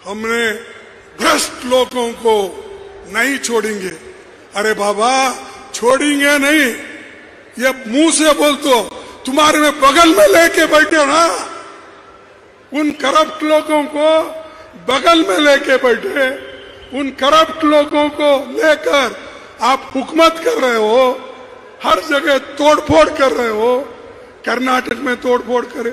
हमने भ्रष्ट लोगों को नहीं छोड़ेंगे अरे बाबा छोड़ेंगे नहीं ये मुंह से बोल तो तुम्हारे में बगल में लेके बैठे हो ना उन करप्ट लोगों को बगल में लेके बैठे उन करप्ट लोगों को लेकर आप हुकूमत कर रहे हो हर जगह तोड़फोड़ कर रहे हो कर्नाटक में तोड़फोड़ करे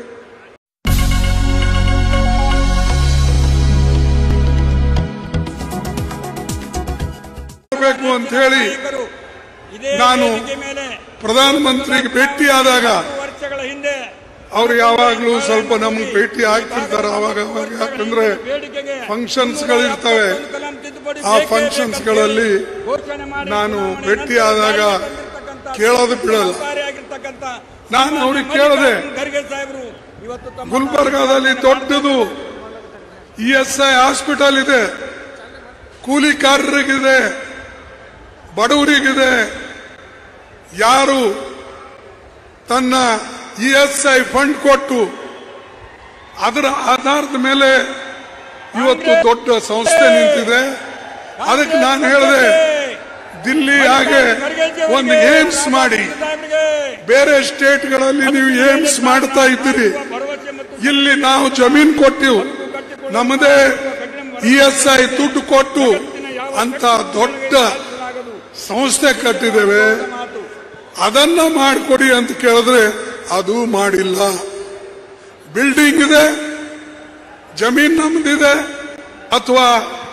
ಬೇಕು ಅಂತ ಹೇಳಿ ನಾಯಕರು ಇದೇ ನಾನು ವೇದಿಕೆ ಮೇಲೆ ಪ್ರಧಾನಮಂತ್ರಿಗೆ ಭೇಟಿ ಆದಾಗ ಮೂರು ವರ್ಷಗಳ ಹಿಂದೆ ಅವ್ರು ಯಾವಾಗ್ಲೂ ಸ್ವಲ್ಪ ನಮ್ಗೆ ಭೇಟಿ ಆಗ್ತಿರ್ತಾರೆ ಅವಾಗ ಅವಾಗ ಯಾಕಂದ್ರೆ ಬೇಡಿಕೆಗೆ ಫಂಕ್ಷನ್ಸ್ ಗಳಿರ್ತವೆ ಕಲಾಂ ತಿದ್ದುಪಡಿ ಆ ಬೇಕೇ ಫಂಕ್ಷನ್ಸ್ ಬೇಕಂತ ಗಳಲ್ಲಿ ಘೋಷಣೆ ಮಾಡಿ ನಾನು ಚುನಾವಣೆ ಭೇಟಿ ನಂತರ ಆದಾಗ ಜಾರಿಗೆ ತಂದಿರ್ತಕ್ಕಂಥ ಕೇಳೋದು ಬಿಡಲ್ಲ. ಸಹಕಾರಿಯಾಗಿರ್ತಕ್ಕಂಥ ನಾನು ಅವ್ರಿಗೆ ಕೇಳಿದೆ ಮಲ್ಲಿಕಾರ್ಜುನ್ ಖರ್ಗೆ ಸಾಹೇಬರು ಇವತ್ತು ತಮ್ಮ ಗುಲ್ಬರ್ಗಾದಲ್ಲಿ ದೊಡ್ಡದು ಇ ಎಸ್ ಐ ಹಾಸ್ಪಿಟಲ್ ಇದೆ ಕೂಲಿಕಾರರಿಗಿದೆ ಬಡವರಿಗಿದೆ ಯಾರು ತನ್ನ ಇ ಎಸ್ ಐ ಫಂಡ್ ಕೊಟ್ಟು ಅದರ ಆಧಾರದ ಮೇಲೆ ಇವತ್ತು ದೊಡ್ಡ ಸಂಸ್ಥೆ ನಿಂತಿದೆ ಅದಕ್ಕೆ ನಾನು ಹೇಳಿದೆ ದಿಲ್ಲಿ ಹಾಗೆ ಒಂದು ಏಮ್ಸ್ ಮಾಡಿ ಬೇರೆ ಸ್ಟೇಟ್ಗಳಲ್ಲಿ ನೀವು ಏಮ್ಸ್ ಮಾಡ್ತಾ ಇದ್ದೀರಿ ಇಲ್ಲಿ ನಾವು ಜಮೀನ್ ಕೊಟ್ಟಿವು ನಮ್ಮದೇ ಇ ಎಸ್ ಐ ದುಡ್ಡು ಕೊಟ್ಟು ಅಂತ ದೊಡ್ಡ ಸಂಸ್ಥೆ ಕಟ್ಟಿದ್ದೇವೆ ಅದನ್ನ ಮಾಡಿಕೊಡಿ ಅಂತ ಕೇಳಿದ್ರೆ ಅದು ಮಾಡಿಲ್ಲ ಬಿಲ್ಡಿಂಗ್ ಇದೆ ಜಮೀನ್ ನಮ್ದಿದೆ ಅಥವಾ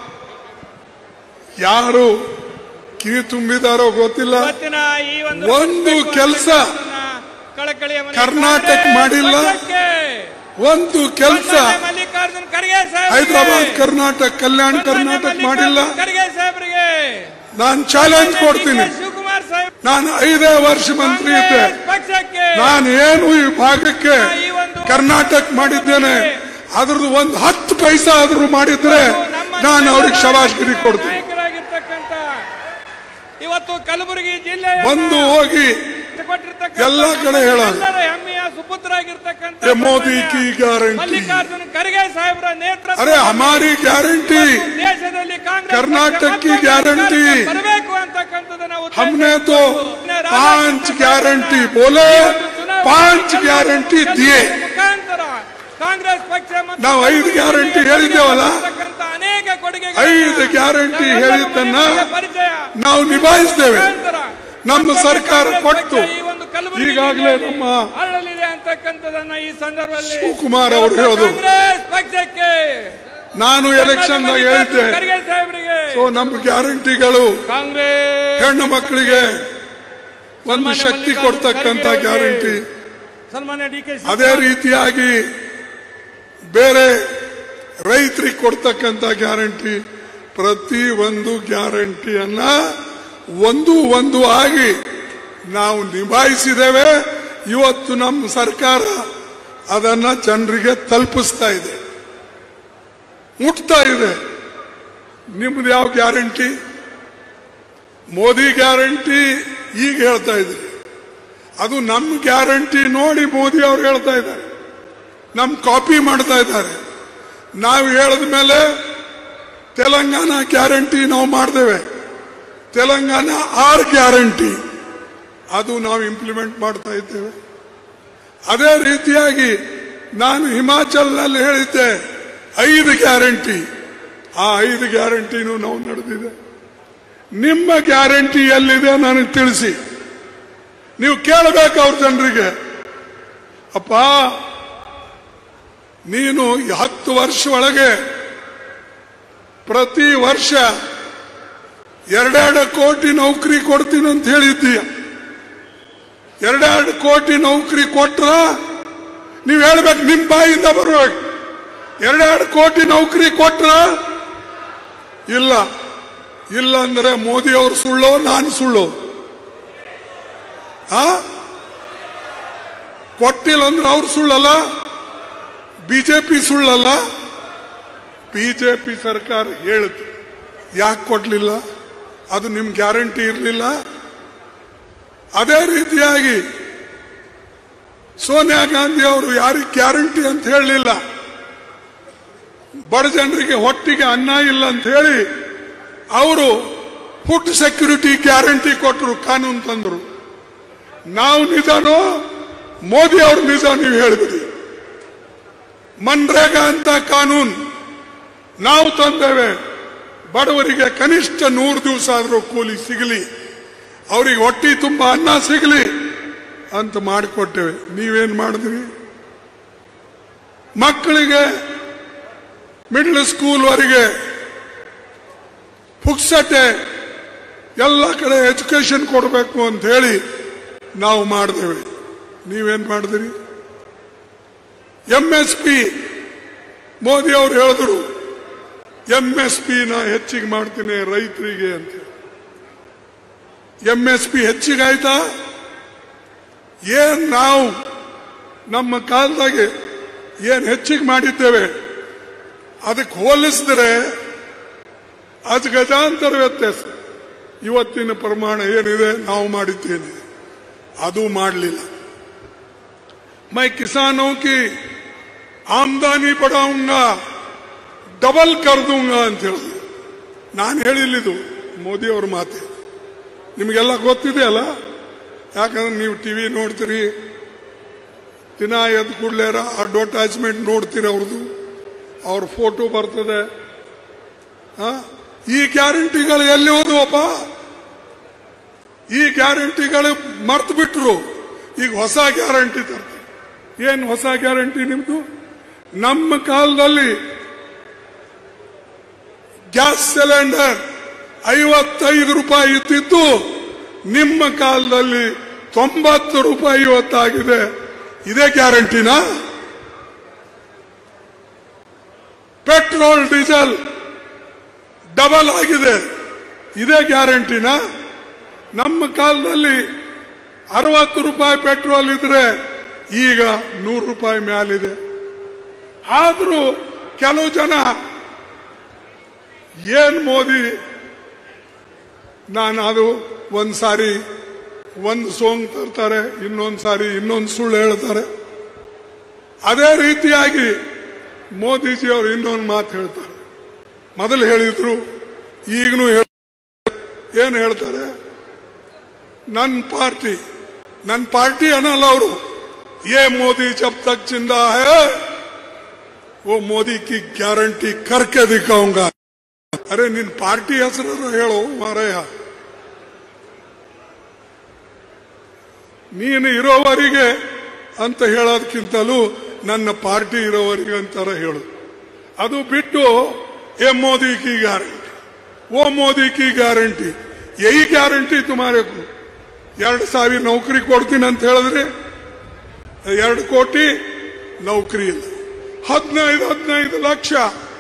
ಯಾರು ಕಿವಿ ತುಂಬಿದಾರೋ ಗೊತ್ತಿಲ್ಲ ಇವತ್ತಿನ ಈ ಒಂದು ಒಂದು ಕೆಲ್ಸ ಕಳಕಳಿಯ ಮನವಿ ಕರ್ನಾಟಕ ಮಾಡಿಲ್ಲ. ಪಕ್ಷಕ್ಕೆ ಒಂದು ಕೆಲಸ ಸನ್ಮಾನ್ಯ ಮಲ್ಲಿಕಾರ್ಜುನ್ ಖರ್ಗೆ ಸಾಹೇಬ್ರಿಗೆ ಹೈದರಾಬಾದ್ ಕರ್ನಾಟಕ ಕಲ್ಯಾಣ ಸನ್ಮಾನ್ಯ ಕರ್ನಾಟಕ ಮಲ್ಲಿಕಾರ್ಜುನ್ ಮಾಡಿಲ್ಲ ಖರ್ಗೆ ಸಾಹೇಬ್ರಿಗೆ ನಾನು ಚಾಲೆಂಜ್ ಕೊಡ್ತೀನಿ ಡಿ ಕೆ ಶಿವಕುಮಾರ್ ಸಾಹೇಬ್ ನಾನು ಐದೇ ವರ್ಷ ಮಂತ್ರಿ ಇದ್ದೆ ಕಾಂಗ್ರೆಸ್ ಪಕ್ಷಕ್ಕೆ ನಾನು ಏನು ಈ ಭಾಗಕ್ಕೆ ಈ ಒಂದು ಕರ್ನಾಟಕ ಮಾಡಿದ್ದೇನೆ ಅದ್ರದ್ದು ಒಂದು ಹತ್ತು ಪೈಸಾ ಆದ್ರೂ ಮಾಡಿದ್ರೆ ನಾನು ಅವ್ರಿಗೆ ಶಬಾಷ್ಗಿರಿ ಕೊಡ್ತೀನಿ ನಾಯಕರಾಗಿರ್ತಕ್ಕಂಥ ಇವತ್ತು ಕಲಬುರಗಿ ಜಿಲ್ಲೆ ಬಂದು ಹೋಗಿ ಎಲ್ಲ ಕಡೆ ಹೇಳೋಣ. ಹೆಮ್ಮೆಯ ಸುಪುತ್ರ ಆಗಿರ್ತಕ್ಕಂಥ ये मोदी की गारंटी ಮಲ್ಲಿಕಾರ್ಜುನ್ ಖರ್ಗೆ ಸಾಹೇಬ್ರ ನೇತೃತ್ವ अरे हमारी गारंटी ದೇಶದಲ್ಲಿ ಕಾಂಗ್ರೆಸ್ कर्नाटक ಪಕ್ಷ की ಮತ್ತೆ गारंटी ಅಧಿಕಾರಕ್ಕೆ ಬರಬೇಕು ಅಂತಕ್ಕಂಥದ್ದನ್ನ ಉದ್ದೇಶ हमने तो ಇಟ್ಕೊಂಡು पांच गारंटी बोले पांच गारंटी दिए ಮುಖಾಂತರ ಕಾಂಗ್ರೆಸ್ ಪಕ್ಷ ಮತ್ತು ನಾವು ಐದು ಗ್ಯಾರಂಟಿ ಹೇಳಿದ್ದೇವಲ್ಲ ಇರ್ತಕ್ಕಂಥ ಅನೇಕ ಕೊಡುಗೆ ಐದು ಗ್ಯಾರಂಟಿ ಹೇಳಿದ್ದನ್ನ ಪರಿಚಯ ನಾವು ನಿಭಾಯಿಸ್ತೇವೆ ಮುಖಾಂತರ ನಮ್ಮ ಸರ್ಕಾರ ಕೊಟ್ಟು ಈ ಒಂದು ಕಲಬುರಗಿ ಈಗಾಗಲೇ ಜಿಲ್ಲೆಯಲ್ಲಿ ನಮ್ಮ ಅರಳಲಿದೆ ಅಂತಕ್ಕಂಥದನ್ನ ಈ ಸಂದರ್ಭದಲ್ಲಿ ಶಿವಕುಮಾರ್ ಅವರು ಹೇಳೋದು ಕಾಂಗ್ರೆಸ್ ಪಕ್ಷಕ್ಕೆ ನಾನು ಎಲೆಕ್ಷನ್ ದಾಗ ಹೇಳಿದ್ದೆ ಖರ್ಗೆ ಸಾಹೇಬರಿಗೆ ಸೊ ನಮ್ಮ ಗ್ಯಾರಂಟಿಗಳು ಕಾಂಗ್ರೆಸ್ ಹೆಣ್ಣು ಮಕ್ಕಳಿಗೆ ಒಂದು ಶಕ್ತಿ ಕೊಡ್ತಕ್ಕಂತ ಗ್ಯಾರಂಟಿ ಸನ್ಮಾನ್ಯ ಡಿ ಕೆ ಅದೇ ರೀತಿಯಾಗಿ ಬೇರೆ ರೈತರಿಗೆ ಕೊಡ್ತಕ್ಕಂತ ಗ್ಯಾರಂಟಿ ಪ್ರತಿ ಒಂದು ಗ್ಯಾರಂಟಿಯನ್ನ ಒಂದು ಒಂದು ಆಗಿ ನಾವು ನಿಭಾಯಿಸಿದ್ದೇವೆ ಇವತ್ತು ನಮ್ಮ ಸರ್ಕಾರ ಅದನ್ನ ಜನರಿಗೆ ತಲುಪಿಸ್ತಾ ಇದೆ ಮುಟ್ತಾ ಇದೆ ನಿಮ್ದು ಯಾವ ಗ್ಯಾರಂಟಿ ಮೋದಿ ಗ್ಯಾರಂಟಿ ಈಗ ಹೇಳ್ತಾ ಇದ್ರಿ ಅದು ನಮ್ಮ ಗ್ಯಾರಂಟಿ ನೋಡಿ ಮೋದಿ ಅವ್ರು ಹೇಳ್ತಾ ಇದ್ದಾರೆ ನಮ್ ಕಾಪಿ ಮಾಡ್ತಾ ಇದ್ದಾರೆ ನಾವು ಹೇಳಿದ ಮೇಲೆ ತೆಲಂಗಾಣ ಗ್ಯಾರಂಟಿ ನಾವು ಮಾಡ್ತೇವೆ ತೆಲಂಗಾಣ ಆರ್ ಗ್ಯಾರಂಟಿ ಅದು ನಾವು ಇಂಪ್ಲಿಮೆಂಟ್ ಮಾಡ್ತಾ ಇದ್ದೇವೆ ಅದೇ ರೀತಿಯಾಗಿ ನಾನು ಹಿಮಾಚಲ್ನಲ್ಲಿ ಹೇಳಿದ್ದೆ ಐದು ಗ್ಯಾರಂಟಿ ಆ ಐದು ಗ್ಯಾರಂಟಿನೂ ನಾವು ನಡೆದಿದೆ ನಿಮ್ಮ ಗ್ಯಾರಂಟಿ ಎಲ್ಲಿದೆ ನನಗೆ ತಿಳಿಸಿ ನೀವು ಕೇಳಬೇಕು ಅವ್ರ ಜನರಿಗೆ ಅಪ್ಪ ನೀನು ಈ ಹತ್ತು ವರ್ಷ ಒಳಗೆ ಪ್ರತಿ ವರ್ಷ ಎರಡೆರಡು ಕೋಟಿ ನೌಕರಿ ಕೊಡ್ತೀನಿ ಅಂತ ಹೇಳಿದ್ದೀಯ ಎರಡೆರಡು ಕೋಟಿ ನೌಕರಿ ಕೊಟ್ರ ನೀವು ಹೇಳ್ಬೇಕು ನಿಮ್ ಬಾಯಿಂದ ಬರ್ಬೇಕು ಎರಡೆರಡು ಕೋಟಿ ನೌಕರಿ ಕೊಟ್ರ ಇಲ್ಲ ಇಲ್ಲ ಅಂದ್ರೆ ಮೋದಿ ಅವರು ಸುಳ್ಳೋ ನಾನು ಸುಳ್ಳೋ ಆ ಕೊಟ್ಟಿಲ್ಲ ಅಂದ್ರೆ ಅವ್ರು ಸುಳ್ಳಲ್ಲ ಬಿಜೆಪಿ ಸುಳ್ಳಲ್ಲ ಬಿಜೆಪಿ ಸರ್ಕಾರ ಹೇಳಿತು ಯಾಕೆ ಕೊಡ್ಲಿಲ್ಲ ಅದು ನಿಮ್ ಗ್ಯಾರಂಟಿ ಇರಲಿಲ್ಲ ಅದೇ ರೀತಿಯಾಗಿ ಸೋನಿಯಾ ಗಾಂಧಿ ಅವರು ಯಾರಿಗೆ ಗ್ಯಾರಂಟಿ ಅಂತ ಹೇಳಲಿಲ್ಲ ಬಡ ಜನರಿಗೆ ಹೊಟ್ಟಿಗೆ ಅನ್ನ ಇಲ್ಲ ಅಂತ ಹೇಳಿ ಅವರು ಫುಡ್ ಸೆಕ್ಯೂರಿಟಿ ಗ್ಯಾರಂಟಿ ಕೊಟ್ಟರು ಕಾನೂನು ತಂದರು ನಾವು ನಿಜಾನೋ ಮೋದಿ ಅವ್ರ ನಿಜ ನೀವು ಹೇಳಿಬಿಡಿ ಮನ್ರೇಗಾ ಅಂತ ಕಾನೂನು ನಾವು ತಂದೇವೆ ಬಡವರಿಗೆ ಕನಿಷ್ಠ ನೂರು ದಿವಸ ಆದರೂ ಕೂಲಿ ಸಿಗಲಿ ಅವರಿಗೆ ಹೊಟ್ಟಿ ತುಂಬ ಅನ್ನ ಸಿಗಲಿ ಅಂತ ಮಾಡಿಕೊಟ್ಟೇವೆ ನೀವೇನ್ ಮಾಡಿದ್ರಿ ಮಕ್ಕಳಿಗೆ ಮಿಡ್ಲ್ ಸ್ಕೂಲ್ವರೆಗೆ ಪುಕ್ಸಟೆ ಎಲ್ಲ ಕಡೆ ಎಜುಕೇಶನ್ ಕೊಡಬೇಕು ಅಂತ ಹೇಳಿ ನಾವು ಮಾಡಿದೇವೆ ನೀವೇನ್ ಮಾಡಿದ್ರಿ ಎಂ ಎಸ್ ಪಿ ಮೋದಿ ಅವರು ಹೇಳಿದ್ರು ಎಂ ಎಸ್ ಪಿ ನ ಹೆಚ್ಚಿಗೆ ಮಾಡ್ತೀನಿ ರೈತರಿಗೆ ಅಂತ ಎಂ ಎಸ್ ಪಿ ಹೆಚ್ಚಿಗಾಯ್ತಾ ಏನ್ ನಾವು ನಮ್ಮ ಕಾಲದಾಗೆ ಏನ್ ಹೆಚ್ಚಿಗೆ ಮಾಡಿದ್ದೇವೆ ಅದಕ್ಕೆ ಹೋಲಿಸಿದ್ರೆ ಅದು ಗಜಾಂತರ ವ್ಯತ್ಯಾಸ ಇವತ್ತಿನ ಪ್ರಮಾಣ ಏನಿದೆ ನಾವು ಮಾಡಿದ್ದೇನೆ ಅದು ಮಾಡಲಿಲ್ಲ मैं किसानों की ಆಮದಾನಿ बढ़ाऊंगा ಡಬಲ್ ಕರ್ दूंगा ಅಂತ ಹೇಳಿದ್ರು ನಾನು ಹೇಳಿಲ್ಲಿದು ಮೋದಿ ಅವ್ರ ಮಾತೆ ನಿಮಗೆಲ್ಲ ಗೊತ್ತಿದೆ ಅಲ್ಲ ಯಾಕಂದ್ರೆ ನೀವು ಟಿವಿ ನೋಡ್ತೀರಿ ದಿನ ಎದ್ದು ಕೂಡಲೇ ಅಡ್ವರ್ಟೈಸ್ಮೆಂಟ್ ನೋಡ್ತೀರಿ ಅವ್ರದ್ದು ಅವ್ರ ಫೋಟೋ ಬರ್ತದೆ ಆ? ಈ ಗ್ಯಾರಂಟಿಗಳು ಎಲ್ಲಿ ಹೋದವಪ್ಪ ಈ ಗ್ಯಾರಂಟಿಗಳು ಮರ್ತು ಬಿಟ್ರು ಈಗ ಹೊಸ ಗ್ಯಾರಂಟಿ ತರ್ತಾರೆ ಏನು ಹೊಸ ಗ್ಯಾರಂಟಿ ನಿಮ್ದು ನಮ್ಮ ಕಾಲದಲ್ಲಿ ಗ್ಯಾಸ್ ಸಿಲಿಂಡರ್ ಐವತ್ತೈದು ರೂಪಾಯಿ ಇದ್ದಿದ್ದು ನಿಮ್ಮ ಕಾಲದಲ್ಲಿ ತೊಂಬತ್ತು ರೂಪಾಯಿ ಇವತ್ತಾಗಿದೆ ಇದೇ ಗ್ಯಾರಂಟಿನಾ ಪೆಟ್ರೋಲ್ ಡೀಸೆಲ್ ಡಬಲ್ ಆಗಿದೆ ಇದೇ ಗ್ಯಾರಂಟಿನಾ ನಮ್ಮ ಕಾಲದಲ್ಲಿ ಅರವತ್ತು ರೂಪಾಯಿ ಪೆಟ್ರೋಲ್ ಇದ್ರೆ ಈಗ ನೂರು ರೂಪಾಯಿ ಮ್ಯಾಲಿದೆ ಆದರೂ ಕೆಲವು ಜನ ಏನ್ ಮೋದಿ ನಾನು ಅದು ಒಂದ್ ಸಾರಿ ಒಂದು ಸೋಂಗ್ ತರ್ತಾರೆ ಇನ್ನೊಂದು ಸಾರಿ ಇನ್ನೊಂದು ಸುಳ್ಳು ಹೇಳ್ತಾರೆ ಅದೇ ರೀತಿಯಾಗಿ ಮೋದಿಜಿ ಅವರು ಇನ್ನೊಂದು ಮಾತು ಹೇಳ್ತಾರೆ ಮೊದಲು ಹೇಳಿದ್ರು ಈಗನೂ ಹೇಳ ಏನು ಹೇಳ್ತಾರೆ ನನ್ನ ಪಾರ್ಟಿ ನನ್ನ ಪಾರ್ಟಿ ಅನ್ನಲ್ಲ ಅವರು ये मोदी जब तक जिंदा है वो मोदी की गारंटी करके दिखाऊंगा ಅರೆ ನಿನ್ ಪಾರ್ಟಿ ಹೆಸರು ಹೇಳು ಮಾರಾಯ ನೀನು ಇರೋವರಿಗೆ ಅಂತ ಹೇಳೋದಕ್ಕಿಂತಲೂ ನನ್ನ ಪಾರ್ಟಿ ಇರೋವರಿಗೆ ಅಂತಾರ ಹೇಳು ಅದು ಬಿಟ್ಟು ಎ ಮೋದಿ ಕಿ ಗ್ಯಾರಂಟಿ ಓ ಮೋದಿ ಕಿ ಗ್ಯಾರಂಟಿ ಯही ಗ್ಯಾರಂಟಿ ತುಮಾರೆ ಕೋ ಎರಡು ಸಾವಿರ ನೌಕರಿ ಕೊಡ್ತೀನಿ ಅಂತ ಹೇಳಿದ್ರೆ ಎರಡು ಕೋಟಿ ನೌಕರಿ ಇಲ್ಲ ಹದಿನೈದು ಹದಿನೈದು ಲಕ್ಷ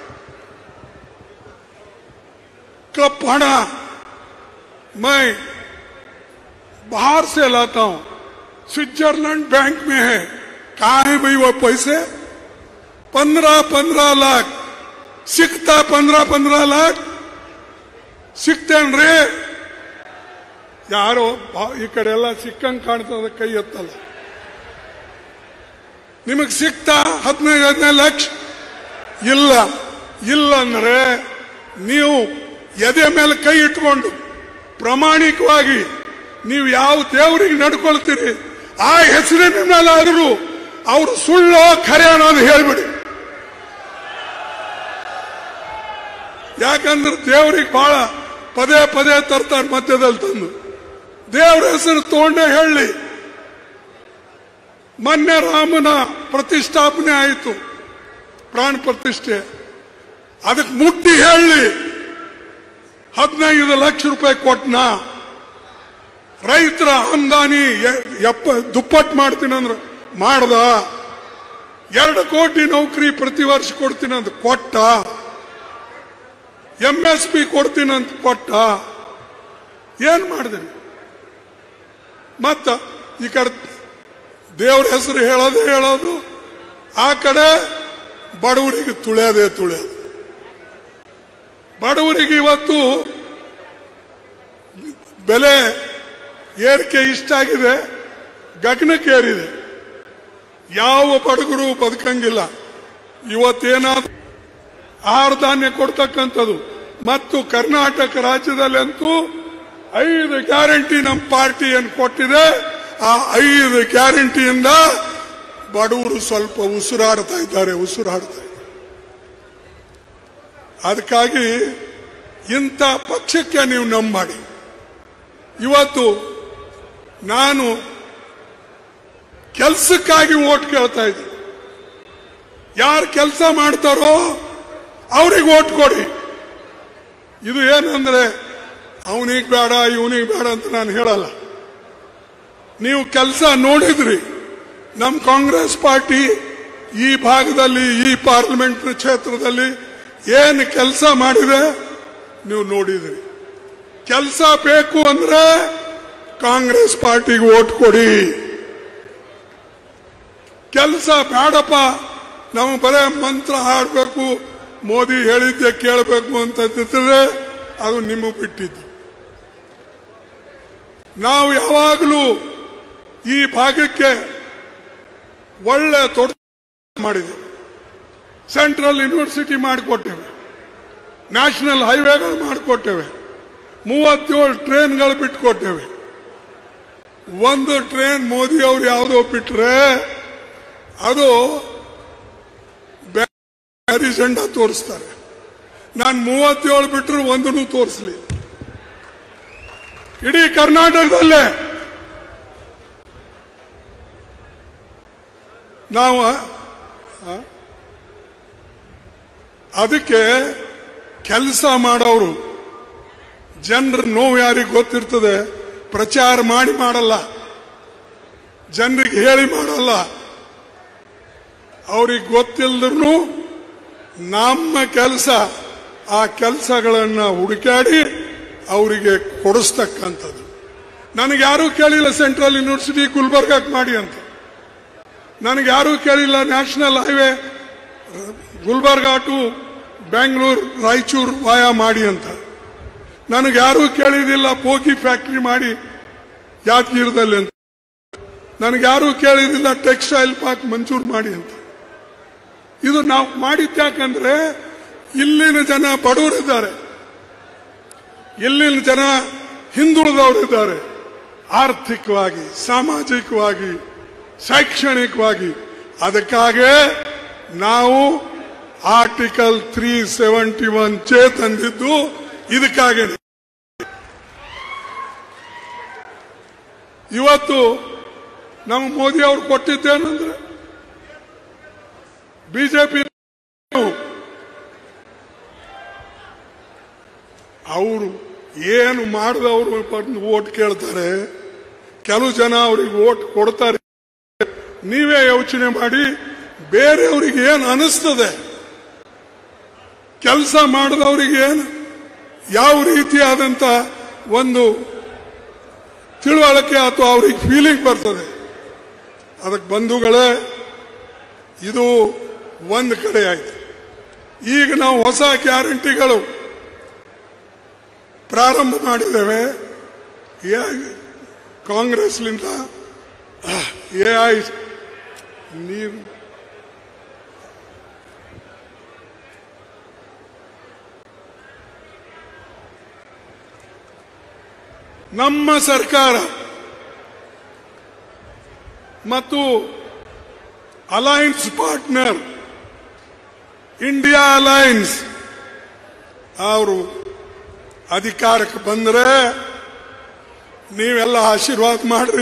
कब पढ़ा मैं बाहर से लाता हूं स्विट्जरलैंड बैंक में है कहा है भाई वो पैसे पंद्रह पंद्रह लाख ಸಿಗ್ತಾ पंद्रह पंद्रह लाख ಸಿಗ್ತೇನ್ರಿ ಯಾರೋ ಬಾ- ಈ ಕಡೆ ಎಲ್ಲ ಸಿಕ್ಕಂಗ್ ಕಾಣ್ತದ ಕೈ ಎತ್ತಲ್ಲ ನಿಮಗ್ ಸಿಗ್ತಾ ಹದಿನೈದು ಹದಿನೈದು ಲಕ್ಷ ಇಲ್ಲ ಇಲ್ಲ ಅಂದ್ರೆ ನೀವು ಎದೆ ಮೇಲೆ ಕೈ ಇಟ್ಕೊಂಡು ಪ್ರಾಮಾಣಿಕವಾಗಿ ನೀವು ಯಾವ ದೇವರಿಗೆ ನಡ್ಕೊಳ್ತೀರಿ ಆ ಹೆಸರಿನ ಮೇಲಾದರೂ ಅವರು ಸುಳ್ಳೋ ಖರೆ ಅನ್ನೋದು ಹೇಳ್ಬಿಡಿ ಯಾಕಂದ್ರೆ ದೇವ್ರಿಗೆ ಬಹಳ ಪದೇ ಪದೇ ತರ್ತಾರೆ ಮಧ್ಯದಲ್ಲಿ ತಂದು ದೇವ್ರ ಹೆಸರು ತಗೊಂಡೇ ಹೇಳಿ ಮೊನ್ನೆ ರಾಮನ ಪ್ರತಿಷ್ಠಾಪನೆ ಆಯಿತು ಪ್ರಾಣ ಪ್ರತಿಷ್ಠೆ ಅದಕ್ಕೆ ಮುಟ್ಟಿ ಹೇಳಿ ಹದಿನೈದು ಲಕ್ಷ ರೂಪಾಯಿ ಕೊಟ್ನ ರೈತರ ಆಮದಾನಿ ಎ- ಎಪ್ಪ ದುಪ್ಪಟ್ಟು ಮಾಡ್ತೀನಿ ಅಂದ್ರೆ ಮಾಡ್ದ ಎರಡು ಕೋಟಿ ನೌಕರಿ ಪ್ರತಿ ವರ್ಷ ಕೊಡ್ತೀನಿ ಅಂತ ಕೊಟ್ಟ ಎಂ ಎಸ್ ಪಿ ಕೊಡ್ತೀನಿ ಅಂತ ಕೊಟ್ಟ ಏನ್ ಮಾಡಿದೆ ಮತ್ತ ಈ ಕಡೆ ದೇವ್ರ ಹೆಸರು ಹೇಳೋದೇ ಹೇಳೋದು ಆ ಕಡೆ ಬಡವರಿಗೆ ತುಳಿಯೋದೇ ತುಳಿಯೋದು ಬಡವರಿಗೆ ಇವತ್ತು ಬೆಲೆ ಏರಿಕೆ ಇಷ್ಟಾಗಿದೆ ಗಗನಕ್ಕೇರಿದೆ ಯಾವ ಬಡಗರು ಬದುಕಂಗಿಲ್ಲ ಇವತ್ತೇನಾದ್ರು ಆಹಾರ ಧಾನ್ಯ ಕೊಡ್ತಕ್ಕಂಥದ್ದು ಮತ್ತು ಕರ್ನಾಟಕ ರಾಜ್ಯದಲ್ಲಂತೂ ಐದು ಗ್ಯಾರಂಟಿ ನಮ್ಮ ಪಾರ್ಟಿ ಏನು ಕೊಟ್ಟಿದೆ ಆ ಐದು ಗ್ಯಾರಂಟಿಯಿಂದ ಬಡವರು ಸ್ವಲ್ಪ ಉಸಿರಾಡ್ತಾ ಇದ್ದಾರೆ ಉಸಿರಾಡ್ತಾ ಇದ್ದಾರೆ ಅದಕ್ಕಾಗಿ ಇಂಥ ಪಕ್ಷಕ್ಕೆ ನೀವು ನಂಬಾಡಿ ಇವತ್ತು ನಾನು ಕೆಲಸಕ್ಕಾಗಿ ಓಟ್ ಕೇಳ್ತಾ ಇದ್ದೀನಿ ಯಾರು ಕೆಲಸ ಮಾಡ್ತಾರೋ ಅವ್ರಿಗೆ ಓಟ್ ಕೊಡಿ ಇದು ಏನಂದ್ರೆ ಅವನಿಗೆ ಬೇಡ ಇವನಿಗೆ ಬೇಡ ಅಂತ ನಾನು ಹೇಳಲ್ಲ ನೀವು ಕೆಲಸ ನೋಡಿದ್ರಿ ನಮ್ಮ ಕಾಂಗ್ರೆಸ್ ಪಾರ್ಟಿ ಈ ಭಾಗದಲ್ಲಿ ಈ ಪಾರ್ಲಿಮೆಂಟ್ ಕ್ಷೇತ್ರದಲ್ಲಿ ಏನು ಕೆಲಸ ಮಾಡಿದೆ ನೀವು ನೋಡಿದ್ರಿ ಕೆಲಸ ಬೇಕು ಅಂದ್ರೆ ಕಾಂಗ್ರೆಸ್ ಪಾರ್ಟಿಗೆ ಓಟ್ ಕೊಡಿ ಕೆಲಸ ಬೇಡಪ್ಪ ನಾವು ಬರೇ ಮಂತ್ರ ಹಾಡಬೇಕು ಮೋದಿ ಹೇಳಿದ್ದೆ ಕೇಳಬೇಕು ಅಂತಂದಿದ್ರೆ ಅದು ನಿಮಗೆ ಬಿಟ್ಟಿದ್ದು ನಾವು ಯಾವಾಗಲೂ ಈ ಭಾಗಕ್ಕೆ ಒಳ್ಳೆ ತೊಡ ಮಾಡಿದೆ ಸೆಂಟ್ರಲ್ ಯೂನಿವರ್ಸಿಟಿ ಮಾಡಿಕೊಟ್ಟೇವೆ ನ್ಯಾಷನಲ್ ಹೈವೇಗಳು ಮಾಡಿಕೊಟ್ಟೇವೆ ಮೂವತ್ತೇಳು ಟ್ರೈನ್ಗಳು ಬಿಟ್ಕೊಟ್ಟೇವೆ ಒಂದು ಟ್ರೈನ್ ಮೋದಿ ಅವರು ಯಾವುದೋ ಬಿಟ್ರೆ ಅದು ಬ್ಯಾರಿ ಜೆಂಡಾ ತೋರಿಸ್ತಾರೆ ನಾನು ಮೂವತ್ತೇಳು ಬಿಟ್ಟರು ಒಂದನ್ನು ತೋರಿಸ್ಲಿ ಇಡೀ ಕರ್ನಾಟಕದಲ್ಲೇ ನಾವು ಆ? ಅದಕ್ಕೆ ಕೆಲಸ ಮಾಡೋರು ಜನರ ನೋವು ಯಾರಿಗೆ ಗೊತ್ತಿರ್ತದೆ ಪ್ರಚಾರ ಮಾಡಿ ಮಾಡಲ್ಲ ಜನರಿಗೆ ಹೇಳಿ ಮಾಡಲ್ಲ ಅವ್ರಿಗೆ ಗೊತ್ತಿಲ್ಲದ್ರೂ ನಮ್ಮ ಕೆಲಸ ಆ ಕೆಲಸಗಳನ್ನು ಹುಡುಕಾಡಿ ಅವರಿಗೆ ಕೊಡಿಸ್ತಕ್ಕಂಥದ್ದು ನನಗೆ ಯಾರೂ ಕೇಳಿಲ್ಲ ಸೆಂಟ್ರಲ್ ಯೂನಿವರ್ಸಿಟಿ ಗುಲ್ಬರ್ಗಕ್ಕೆ ಮಾಡಿ ಅಂತ ನನಗೆ ಯಾರೂ ಕೇಳಿಲ್ಲ national highway Gulbarga to Bengaluru Raichur via ಮಾಡಿ ಅಂತ ನನಗೆ ಯಾರೂ ಕೇಳಿದಿಲ್ಲ ಪೋಗಿ ಫ್ಯಾಕ್ಟರಿ ಮಾಡಿ ಯಾದಗಿರದಲ್ಲಿ ಅಂತ ನನಗೆ ಯಾರೂ ಕೇಳಿದಿಲ್ಲ ಟೆಕ್ಸ್ಟೈಲ್ ಪಾರ್ಕ್ ಮಂಜೂರು ಮಾಡಿ ಅಂತ ಇದು ನಾವು ಮಾಡಿದ್ಯಾಕಂದ್ರೆ ಇಲ್ಲಿನ ಜನ ಬಡವರಿದ್ದಾರೆ ಇಲ್ಲಿನ ಜನ ಹಿಂದುಳಿದವರಿದ್ದಾರೆ ಆರ್ಥಿಕವಾಗಿ ಸಾಮಾಜಿಕವಾಗಿ ಶೈಕ್ಷಣಿಕವಾಗಿ ಅದಕ್ಕಾಗಿ ನಾವು ಆರ್ಟಿಕಲ್ ತ್ರೀ ಸೆವೆಂಟಿ ಒನ್ ಚೇ ತಂದಿದ್ದು ಇದಕ್ಕಾಗಿ ಇವತ್ತು ನಮ್ಮ ಮೋದಿ ಅವರು ಕೊಟ್ಟಿದ್ದೇನೆಂದ್ರೆ ಬಿಜೆಪಿ ಅವರು ಏನು ಮಾಡಿದವರು ಬಂದು ಓಟ್ ಕೇಳ್ತಾರೆ ಕೆಲವು ಜನ ಅವ್ರಿಗೆ ಓಟ್ ಕೊಡ್ತಾರೆ ನೀವೇ ಯೋಚನೆ ಮಾಡಿ ಬೇರೆಯವ್ರಿಗೆ ಏನು ಅನಿಸ್ತದೆ ಕೆಲಸ ಮಾಡಿದವರಿಗೆ ಏನು ಯಾವ ರೀತಿಯಾದಂತ ಒಂದು ತಿಳುವಳಿಕೆ ಅಥವಾ ಅವ್ರಿಗೆ ಫೀಲಿಂಗ್ ಬರ್ತದೆ ಅದಕ್ಕೆ ಬಂಧುಗಳೇ ಇದು ಒಂದು ಕಡೆ ಆಯ್ತು ಈಗ ನಾವು ಹೊಸ ಗ್ಯಾರಂಟಿಗಳು ಪ್ರಾರಂಭ ಮಾಡಿದ್ದೇವೆ ಎ- ಕಾಂಗ್ರೆಸ್ಲಿಂದ ಎ ಐ ನೀವು ನಮ್ಮ ಸರ್ಕಾರ ಮತ್ತು ಅಲೈನ್ಸ್ ಪಾರ್ಟ್ನರ್ ಇಂಡಿಯಾ ಅಲೈನ್ಸ್ ಅವರು ಅಧಿಕಾರಕ್ಕೆ ಬಂದರೆ ನೀವೆಲ್ಲ ಆಶೀರ್ವಾದ ಮಾಡ್ರಿ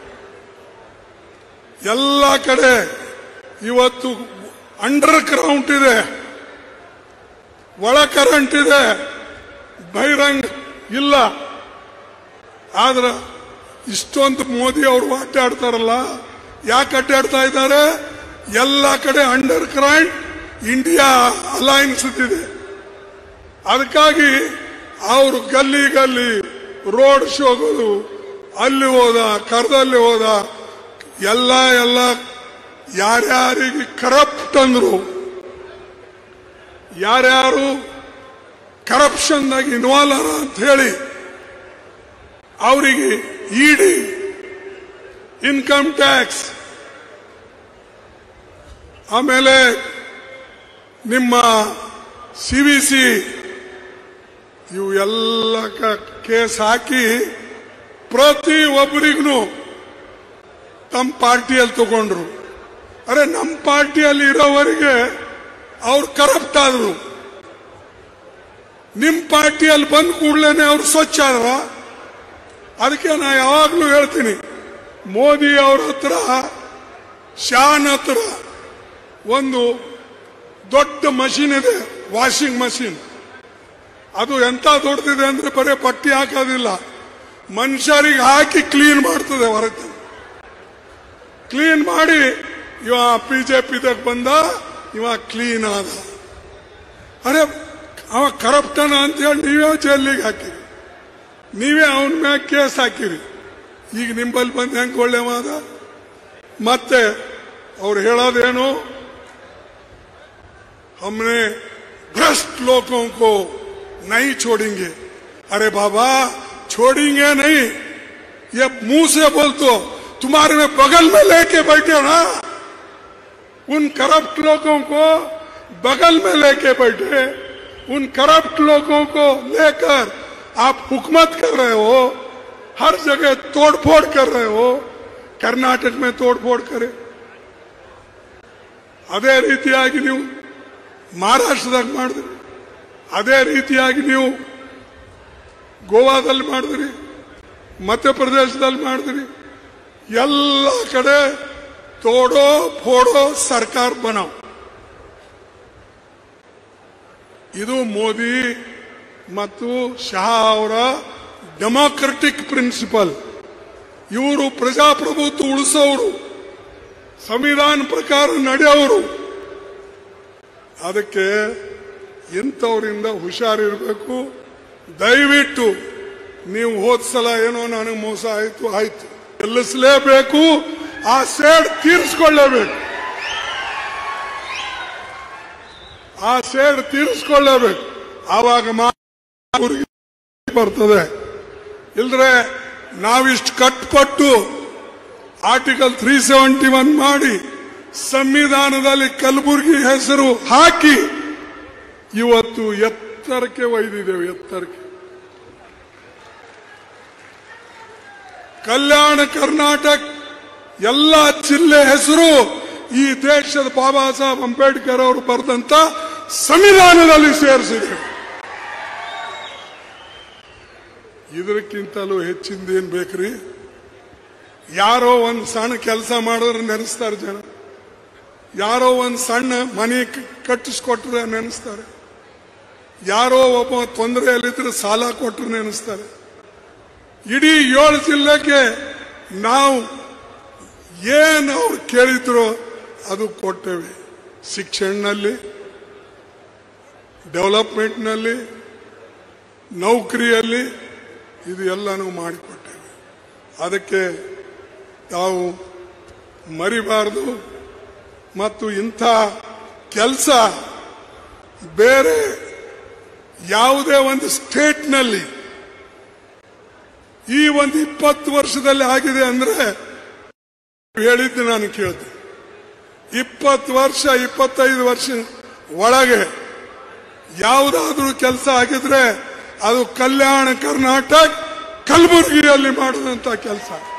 ಎಲ್ಲ ಕಡೆ ಇವತ್ತು ಅಂಡರ್ ಗ್ರೌಂಡ್ ಇದೆ ಒಳ ಕರೆಂಟ್ ಇದೆ ಬಹಿರಂಗ ಇಲ್ಲ ಆದ್ರೆ ಇಷ್ಟೊಂದು ಮೋದಿ ಅವರು ಅಡ್ಡಾಡ್ತಾರಲ್ಲ ಯಾಕೆ ಅಡ್ಡಾಡ್ತಾ ಇದ್ದಾರೆ ಎಲ್ಲ ಕಡೆ ಅಂಡರ್ ಕರೆಂಟ್ ಇಂಡಿಯಾ ಅಲೈನ್ಸ್ ಇದೆ ಅದಕ್ಕಾಗಿ ಅವರು ಗಲ್ಲಿ ಗಲ್ಲಿ ರೋಡ್ ಶೋಗಳು ಅಲ್ಲಿ ಹೋದ ಕರ್ದಲ್ಲಿ ಹೋದ ಎಲ್ಲ ಎಲ್ಲ ಯಾರ್ಯಾರಿಗೆ ಕರಪ್ಟ್ ಅಂದ್ರು ಯಾರ್ಯಾರು ಕರಪ್ಷನ್ದಾಗ ಇನ್ವಾಲ್ವ್ ಅಂತ ಹೇಳಿ ಅವರಿಗೆ ಇಡಿ ಇನ್ಕಮ್ ಟ್ಯಾಕ್ಸ್ ಆಮೇಲೆ ನಿಮ್ಮ ಸಿ ವಿ ಸಿ ಇವು ಎಲ್ಲ ಕೇಸ್ ಹಾಕಿ ಪ್ರತಿ ಒಬ್ಬರಿಗೂ ತಮ್ಮ ಪಾರ್ಟಿಯಲ್ಲಿ ತಗೊಂಡ್ರು ಅರೆ ನಮ್ಮ ಪಾರ್ಟಿಯಲ್ಲಿ ಇರೋವರೆಗೆ ಅವ್ರು ಕರಪ್ಟ್ ಆದ್ರು ನಿಮ್ ಪಾರ್ಟಿಯಲ್ಲಿ ಬಂದ ಕೂಡಲೇ ಅವ್ರು ಸ್ವಚ್ಛ ಆದ್ರ ಅದಕ್ಕೆ ನಾ ಯಾವಾಗ್ಲೂ ಹೇಳ್ತೀನಿ ಮೋದಿ ಅವ್ರ ಹತ್ರ ಶಾನ್ ಹತ್ರ ಒಂದು ದೊಡ್ಡ ಮಷೀನ್ ಇದೆ ವಾಷಿಂಗ್ ಮಷೀನ್ ಅದು ಎಂತ ದೊಡ್ಡದಿದೆ ಅಂದ್ರೆ ಬರೀ ಪಟ್ಟಿ ಹಾಕೋದಿಲ್ಲ ಮನುಷ್ಯರಿಗೆ ಹಾಕಿ ಕ್ಲೀನ್ ಮಾಡ್ತದೆ ಹೊರಗೆ ಕ್ಲೀನ್ ಮಾಡಿ ಇವ ಬಿಜೆಪಿದಾಗ ಬಂದ ಇವ ಕ್ಲೀನ್ ಆದ ಅರೆ ಅವ ಕರಪ್ಟನ ಅಂತೇಳಿ ನೀವೇ ಜೈಲಿಗೆ ಹಾಕಿರಿ ನೀವೇ ಅವನ ಮ್ಯಾಗ ಕೇಸ್ ಹಾಕಿರಿ ಈಗ ನಿಂಬಲ್ಲಿ ಬಂದು ಹೆಂಗ್ ಒಳ್ಳೆ ಮಾದ ಮತ್ತೆ ಅವ್ರು ಹೇಳೋದೇನು हमने भ्रष्ट लोगों को नहीं छोड़ेंगे अरे बाबा छोड़ेंगे नहीं ये मुंह से बोल तो तुम्हारे में बगल में लेके बैठे ना उन करप्ट लोगों को बगल में लेके बैठे उन करप्ट लोगों को लेकर आप हुकूमत कर रहे हो हर जगह तोड़फोड़ कर रहे हो कर्नाटक में तोड़फोड़ करे ಅದೇ ರೀತಿಯಾಗಿ ನೀವು ಮಹಾರಾಷ್ಟ್ರದಾಗ ಮಾಡಿದ್ರಿ ಅದೇ ರೀತಿಯಾಗಿ ನೀವು ಗೋವಾದಲ್ಲಿ ಮಾಡಿದ್ರಿ ಮಧ್ಯಪ್ರದೇಶದಲ್ಲಿ ಮಾಡಿದ್ರಿ ಎಲ್ಲ ಕಡೆ ತೋಡೋ ಫೋಡೋ ಸರ್ಕಾರ ಬನಾವ್ ಇದು ಮೋದಿ ಮತ್ತು ಶಹಾ ಅವರ ಡೆಮಾಕ್ರೆಟಿಕ್ ಪ್ರಿನ್ಸಿಪಲ್ ಇವರು ಪ್ರಜಾಪ್ರಭುತ್ವ ಉಳಿಸೋರು ಸಂವಿಧಾನ ಪ್ರಕಾರ ನಡೆಯೋರು ಅದಕ್ಕೆ ಇಂಥವರಿಂದ ಹುಷಾರಿರಬೇಕು ದಯವಿಟ್ಟು ನೀವು ಹೋದ ಸಲ ಏನೋ ನನಗೆ ಮೋಸ ಆಯ್ತು ಆಯ್ತು ಗೆಲ್ಲಿಸಲೇಬೇಕು ಆ ಸೇಡ್ ತೀರಿಸ್ಕೊಳ್ಳೇಬೇಕು ಆ ಸೇಡ್ ತೀರಿಸ್ಕೊಳ್ಳೇಬೇಕು ಆವಾಗ ಮಾತ್ರ ಊರಿಗೆ ಬರ್ತದೆ ಇಲ್ದ್ರೆ ನಾವಿಷ್ಟು ಕಟ್ಪಟ್ಟು ಆರ್ಟಿಕಲ್ ತ್ರೀ ಸೆವೆಂಟಿ ಒನ್ ಮಾಡಿ ಸಂವಿಧಾನದಲ್ಲಿ ಕಲಬುರಗಿ ಹೆಸರು ಹಾಕಿ ಇವತ್ತು ಎತ್ತರಕ್ಕೆ ಒಯ್ದಿದ್ದೇವೆ ಎತ್ತರಕ್ಕೆ ಕಲ್ಯಾಣ ಕರ್ನಾಟಕ ಎಲ್ಲ ಜಿಲ್ಲೆ ಹೆಸರು ಈ ದೇಶದ ಬಾಬಾ ಸಾಹೇಬ್ ಅಂಬೇಡ್ಕರ್ ಅವರು ಬರೆದಂತ ಸಂವಿಧಾನದಲ್ಲಿ ಸೇರಿಸಿದೆ ಇದಕ್ಕಿಂತಲೂ ಹೆಚ್ಚಿಂದೇನ್ ಬೇಕ್ರಿ ಯಾರೋ ಒಂದು ಸಣ್ಣ ಕೆಲಸ ಮಾಡಿದ್ರೆ ನೆನೆಸ್ತಾರೆ ಜನ ಯಾರೋ ಒಂದು ಸಣ್ಣ ಮನೆ ಕ- ಕಟ್ಟಿಸ್ಕೊಟ್ರೆ ನೆನೆಸ್ತಾರೆ ಯಾರೋ ಒಬ್ಬ ತೊಂದರೆಯಲ್ಲಿದ್ರೆ ಸಾಲ ಕೊಟ್ಟರು ನೆನೆಸ್ತಾರೆ ಇಡೀ ಏಳು ಜಿಲ್ಲೆಗೆ ನಾವು ಏನು ಅವ್ರು ಕೇಳಿದ್ರು ಅದು ಕೊಟ್ಟೇವೆ ಶಿಕ್ಷಣದಲ್ಲಿ ಡೆವಲಪ್ಮೆಂಟ್ನಲ್ಲಿ ನೌಕರಿಯಲ್ಲಿ ಇದು ಎಲ್ಲನೂ ಮಾಡಿಕೊಟ್ಟೇವೆ ಅದಕ್ಕೆ ತಾವು ಮರಿಬಾರದು ಮತ್ತು ಇಂಥ ಕೆಲಸ ಬೇರೆ ಯಾವುದೇ ಒಂದು ಸ್ಟೇಟ್ನಲ್ಲಿ ಈ ಒಂದು ಇಪ್ಪತ್ತು ವರ್ಷದಲ್ಲಿ ಆಗಿದೆ ಅಂದ್ರೆ ಹೇಳಿದ್ದು ನಾನು ಕೇಳ್ತೀನಿ ಇಪ್ಪತ್ತು ವರ್ಷ ಇಪ್ಪತ್ತೈದು ವರ್ಷ ಒಳಗೆ ಯಾವುದಾದ್ರೂ ಕೆಲಸ ಆಗಿದ್ರೆ ಅದು ಕಲ್ಯಾಣ ಕರ್ನಾಟಕ ಕಲಬುರಗಿಯಲ್ಲಿ ಮಾಡಿದಂತ ಕೆಲಸ